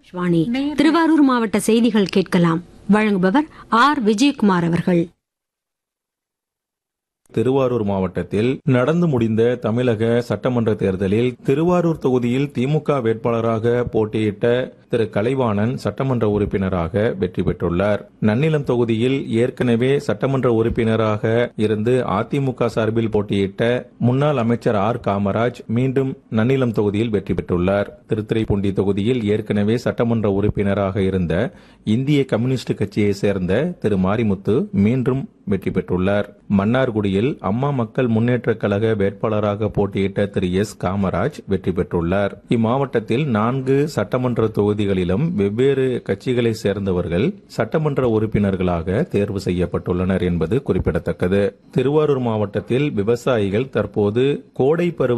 வாணி திருவாரூர் மாவட்ட செய்திகள் கேட்கலாம் வழங்குபவர் ஆர் விஜயகுமார் அவர்கள் திருவாரூர் மாவட்டத்தில் நடந்து முடிந்த தமிழக சட்டமன்ற தேர்தலில் திருவாரூர் தொகுதியில் திமுக வேட்பாளராக போட்டியிட்ட திரு கலைவாணன் சட்டமன்ற உறுப்பினராக வெற்றி பெற்றுள்ளார் நன்னிலம் தொகுதியில் ஏற்கனவே சட்டமன்ற உறுப்பினராக இருந்து அதிமுக சார்பில் போட்டியிட்ட முன்னாள் அமைச்சர் ஆர் காமராஜ் மீண்டும் நன்னிலம் தொகுதியில் வெற்றி பெற்றுள்ளார் திருத்துறைப்பூண்டி தொகுதியில் ஏற்கனவே சட்டமன்ற உறுப்பினராக இருந்த இந்திய கம்யூனிஸ்ட் கட்சியை சேர்ந்த திரு மாரிமுத்து மீண்டும் வெற்றி பெற்றுள்ளார் மன்னார்குடியில் அம்மா மக்கள் முன்னேற்றக் கழக வேட்பாளராக போட்டியிட்ட திரு எஸ் காமராஜ் வெற்றி பெற்றுள்ளார் இம்மாவட்டத்தில் நான்கு சட்டமன்ற தொகுதிகளிலும் வெவ்வேறு கட்சிகளை சேர்ந்தவர்கள் சட்டமன்ற உறுப்பினர்களாக தேர்வு செய்யப்பட்டுள்ளனர் என்பது குறிப்பிடத்தக்கது திருவாரூர் மாவட்டத்தில் விவசாயிகள் தற்போது கோடை பருவ